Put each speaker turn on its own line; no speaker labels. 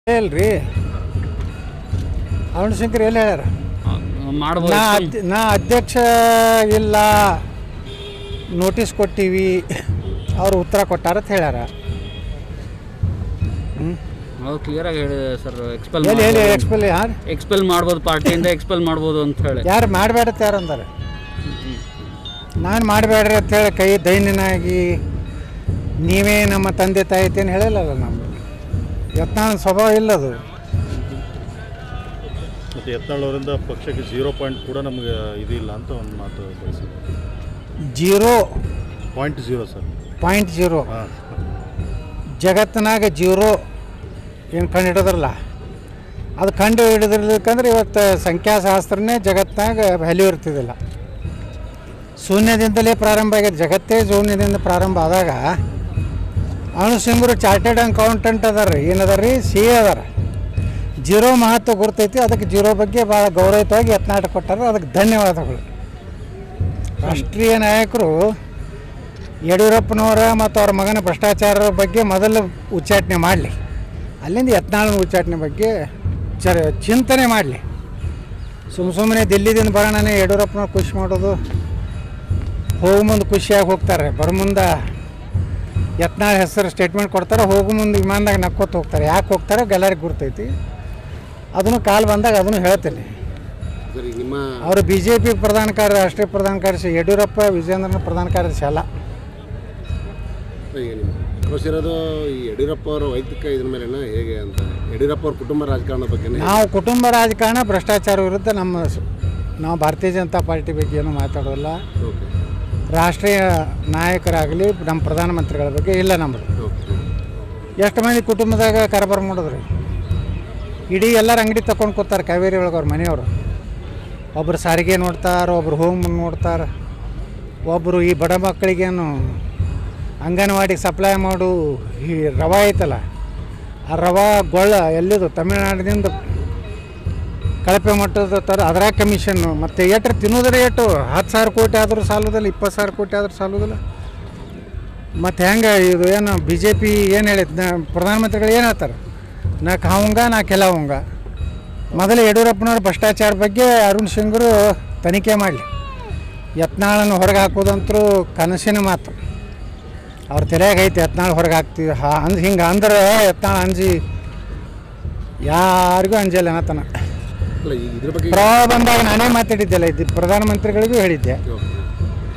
ಇಲ್ರಿ ಅರುಣ್ ಶಂಕರ್ ಎಲ್ಲಿ ಹೇಳ್ಯಾರ
ಮಾಡ್ಬೋದು
ನಾ ಅದ್- ನಾ ಅಧ್ಯಕ್ಷ ಇಲ್ಲ ನೋಟಿಸ್ ಕೊಟ್ಟಿವಿ ಅವ್ರು ಉತ್ತರ ಕೊಟ್ಟಾರ ಅಂತ ಹೇಳ್ಯಾರ ಹ್ಮ್.
ಅವ್ರು ಕ್ಲಿಯರ್ ಆಗಿ ಹೇಳಿದೆ ಸರ್ ಎಕ್ಸ್ಪೆಲ್
ಎಲ್ಲಿ ಎಲ್ಲಿ ಎಕ್ಸ್ಪೆಲ್ ಯಾರು
ಎಕ್ಸ್ಪೆಲ್ ಮಾಡ್ಬೋದು ಪಾರ್ಟಿಯಿಂದ ಎಕ್ಸ್ಪೆಲ್ ಮಾಡ್ಬೋದು ಅಂತ ಹೇಳಿ
ಯಾರು ಮಾಡಬೇಡ ಯಾರು ಅಂದಾರೆ ನಾನು ಮಾಡಬೇಡ್ರಿ ಅಂತ ಹೇಳಿ ಕೈ ದೈನ್ಯನಾಗಿ ನೀವೇ ನಮ್ಮ ತಂದೆ ತಾಯಿ ಅಂತ ಹೇಳಿಲ್ಲಲ್ಲ ನಮ್ಮ ಯತ್ನಾಳ್ ಸ್ವಭಾವ ಇಲ್ಲದು
ಮತ್ತು ಯತ್ನಾಳ್ ಅವರಿಂದ ಪಕ್ಷಕ್ಕೆ ಜೀರೋ ಪಾಯಿಂಟ್ ಕೂಡ ನಮಗೆ ಇದಿಲ್ಲ ಅಂತ ಒಂದು ಮಾತು ಬಳಸಿದ್ದಾರೆ
zero
point zero sir
point zero
ಹಾಂ
ಜಗತ್ತಿನಾಗ ಜೀರೋ ಏನು ಕಂಡು ಹಿಡಿದ್ರಲ್ಲ ಅದು ಕಂಡು ಹಿಡಿದಿರ್ಲಿಕ್ಕಂದ್ರೆ ಇವತ್ತು ಸಂಖ್ಯಾಶಾಸ್ತ್ರನೇ ಜಗತ್ತಿನಾಗ ವ್ಯಾಲ್ಯೂ ಇರ್ತಿದ್ದಿಲ್ಲ ಶೂನ್ಯದಿಂದಲೇ ಪ್ರಾರಂಭ ಆಗಿದೆ ಜಗತ್ತೇ ಶೂನ್ಯದಿಂದ ಪ್ರಾರಂಭ ಆದಾಗ ಅಣುಸಿಂಗರು ಚಾರ್ಟೆಡ್ ಅಕೌಂಟೆಂಟ್ ಅದಾರ ಏನದಾರ ರೀ ಸಿ ಎ ಅದಾರ ಜೀರೋ ಮಹತ್ವ ಗುರ್ತೈತಿ ಅದಕ್ಕೆ ಜೀರೋ ಬಗ್ಗೆ ಭಾಳ ಗೌರವಯುತವಾಗಿ ಯತ್ನಾಟ ಕೊಟ್ಟಾರ ಅದಕ್ಕೆ ಧನ್ಯವಾದಗಳು ರಾಷ್ಟ್ರೀಯ ನಾಯಕರು ಯಡಿಯೂರಪ್ಪನವರ ಮತ್ತು ಅವ್ರ ಮಗನ ಭ್ರಷ್ಟಾಚಾರದ ಬಗ್ಗೆ ಮೊದಲು ಉಚ್ಚಾಟನೆ ಮಾಡಲಿ ಅಲ್ಲಿಂದ ಯತ್ನಾಳನ ಉಚ್ಚಾಟನೆ ಬಗ್ಗೆ ಚರ ಚಿಂತನೆ ಮಾಡಲಿ ಸುಮ್ಮ ಸುಮ್ಮನೆ ದಿಲ್ಲಿದಿಂದ ಬರೋಣನೇ ಯಡಿಯೂರಪ್ಪನವ್ರು ಖುಷಿ ಮಾಡೋದು ಹೋಗೋ ಮುಂದೆ ಖುಷಿಯಾಗಿ ಹೋಗ್ತಾರೆ ಬರೋ ಮುಂದೆ ಯತ್ನಾಳ್ ಹೆಸರು ಸ್ಟೇಟ್ಮೆಂಟ್ ಕೊಡ್ತಾರೆ ಹೋಗೋ ಮುಂದೆ ವಿಮಾನದಾಗ ನಕ್ಕೋತ ಹೋಗ್ತಾರೆ ಯಾಕೆ ಹೋಗ್ತಾರೆ ಎಲ್ಲರಿಗೆ ಗುರ್ತೈತಿ ಅದನ್ನು ಕಾಲು ಬಂದಾಗ ಅದನ್ನು ಹೇಳ್ತೀನಿ
ಸರ್ ಈಗ ನಿಮ್ಮ
ಅವರು ಬಿ ಜೆ ಪಿ ಪ್ರಧಾನ ಕಾರ್ಯ ರಾಷ್ಟ್ರೀಯ ಪ್ರಧಾನ ಕಾರ್ಯದರ್ಶಿ ಯಡಿಯೂರಪ್ಪ ವಿಜೇಂದ್ರನ ಪ್ರಧಾನ ಕಾರ್ಯದರ್ಶಿ ಅಲ್ಲ
ಈಗ ನಿಮ್ಮ ಆಕ್ರೋಶ ಇರೋದು ಈ ಯಡಿಯೂರಪ್ಪ ಅವರ ವೈಯಕ್ತಿಕ ಇದ್ರ ಮೇಲೆನ ಹೇಗೆ ಅಂತ ಯಡಿಯೂರಪ್ಪ ಅವ್ರ ಕುಟುಂಬ ರಾಜಕಾರಣದ ಬಗ್ಗೆ
ನಾವು ಕುಟುಂಬ ರಾಜಕಾರಣ ಭ್ರಷ್ಟಾಚಾರ ವಿರುದ್ಧ ನಮ್ಮ ಸ- ನಾವು ಭಾರತೀಯ ಜನತಾ ಪಾರ್ಟಿ ಬಗ್ಗೆ ಏನು ಮಾತಾಡೋಲ್ಲ
ಓಕೆ
ರಾಷ್ಟ್ರೀಯ ನಾಯಕರಾಗಲಿ ನಮ್ಮ ಪ್ರಧಾನಮಂತ್ರಿಗಳ ಬಗ್ಗೆ ಇಲ್ಲ ನಮ್ಮದು
ಓಕೆ
ಎಷ್ಟು ಮಂದಿ ಕುಟುಂಬದಾಗ ಕಾರಬಾರ ಮಾಡಿದ್ರಿ ಇಡೀ ಎಲ್ಲರ ಅಂಗಡಿ ತಗೊಂಡು ಕೂತಾರೆ ಕಾವೇರಿ ಒಳಗೆ ಅವ್ರ ಮನೆಯವರು ಒಬ್ಬರು ಸಾರಿಗೆ ನೋಡ್ತಾರೆ ಒಬ್ರು ಹೋಮ್ ನೋಡ್ತಾರೆ ಒಬ್ಬರು ಈ ಬಡ ಮಕ್ಕಳಿಗೇನು ಅಂಗನವಾಡಿಗೆ ಸಪ್ಲೈ ಮಾಡು ಈ ರವೆ ಐತಲ್ಲ ಆ ರವೆ ಗೊಳ್ಳ ಎಲ್ಲಿದು ತಮಿಳ್ನಾಡಿನಿಂದ ಕಳಪೆ ಮಟ್ಟದ ಥರ ಅದ್ರಾಗ ಕಮಿಷನ್ನು ಮತ್ತು ಎಟ್ರು ತಿನ್ನೋದ್ರೆ ಎಷ್ಟು ಹತ್ತು ಸಾವಿರ ಕೋಟಿ ಆದರೂ ಸಾಲೋದಿಲ್ಲ ಇಪ್ಪತ್ತು ಸಾವಿರ ಕೋಟಿ ಆದರೂ ಸಾಲೋದಿಲ್ಲ ಮತ್ತು ಹೆಂಗೆ ಇದು ಏನು ಬಿ ಜೆ ಪಿ ಏನು ಹೇಳಿದ್ ನಾ ಪ್ರಧಾನಮಂತ್ರಿಗಳು ಏನು ಹೇಳ್ತಾರೆ ನಾ ಕಾವಂಗ ನಾ ಕೆಲವಂಗ ಮೊದಲು ಯಡಿಯೂರಪ್ಪನವ್ರ ಭ್ರಷ್ಟಾಚಾರ ಬಗ್ಗೆ ಅರುಣ್ ಸಿಂಗ್ರು ತನಿಖೆ ಮಾಡಲಿ ಯತ್ನಾಳನ್ನು ಹೊರಗೆ ಹಾಕೋದಂತರೂ ಕನಸಿನ ಮಾತು ಅವ್ರ ತಲೆಯಾಗ ಐತೆ ಯತ್ನಾಳ್ ಹೊರಗೆ ಹಾಕ್ತೀವಿ ಹಾ ಅಂದ್ ಹಿಂಗೆ ಅಂದ್ರೆ ಯತ್ನಾಳ್ ಅಂಜಿ ಯಾರಿಗೂ ಅಂಜಲ್ಲ ಅನ್ನತನ
ಅಲ್ಲ ಈ ಇದ್ರ ಬಗ್ಗೆ
ಪ್ರವಾಹ ಬಂದಾಗ ನಾನೇ ಮಾತಾಡಿದ್ದೆಲ್ಲ ಇದ್ದು ಪ್ರಧಾನಮಂತ್ರಿಗಳಿಗೂ ಹೇಳಿದ್ದೆ
ಓಕೆ